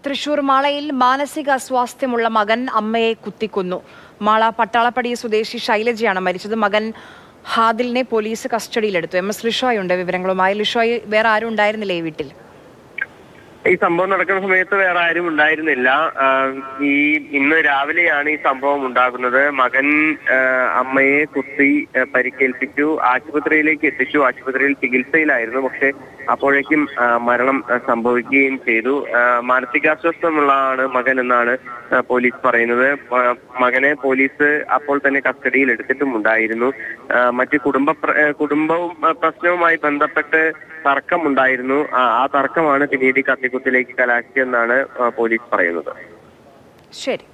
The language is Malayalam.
തൃശൂർ മാളയിൽ മാനസിക അസ്വാസ്ഥ്യമുള്ള മകൻ അമ്മയെ കുത്തിക്കൊന്നു മാള പട്ടാളപ്പടി സ്വദേശി ശൈലജയാണ് മരിച്ചത് മകൻ ഹാദിലിനെ പോലീസ് കസ്റ്റഡിയിലെടുത്തു എം എസ് ലിഷോയുണ്ട് വിവരങ്ങളുമായി ലിഷോയ് വേറെ ആരും ഉണ്ടായിരുന്നില്ലേ ഈ വീട്ടിൽ ഈ സംഭവം നടക്കുന്ന സമയത്ത് വേറെ ആരും ഉണ്ടായിരുന്നില്ല ആ, ഈ ഇന്ന് രാവിലെയാണ് ഈ സംഭവം ഉണ്ടാകുന്നത് മകൻ ആ, അമ്മയെ കുത്തി ആ, പരിക്കേൽപ്പിച്ചു ആശുപത്രിയിലേക്ക് എത്തിച്ചു ആശുപത്രിയിൽ ചികിത്സയിലായിരുന്നു പക്ഷെ അപ്പോഴേക്കും ആ, മരണം ആ, സംഭവിക്കുകയും ചെയ്തു ആ, മാനസികാസ്വസ്ഥമുള്ളതാണ് മകൻ എന്നാണ് ആ, പോലീസ് പറയുന്നത് മ- മകനെ പോലീസ് അപ്പോൾ തന്നെ കസ്റ്റഡിയിൽ എടുത്തിട്ടുമുണ്ടായിരുന്നു ആ, മറ്റ് കുടുംബ പ്ര- ആ, കുടുംബവും ആ, പ്രശ്നവുമായി ബന്ധപ്പെട്ട് തർക്കമുണ്ടായിരുന്നു ആ ആ തർക്കമാണ് പിന്നീട് ഈ കത്തിക്കുത്തിലേക്ക് കലാശിയെന്നാണ് ആ, പോലീസ് പറയുന്നത് ശരി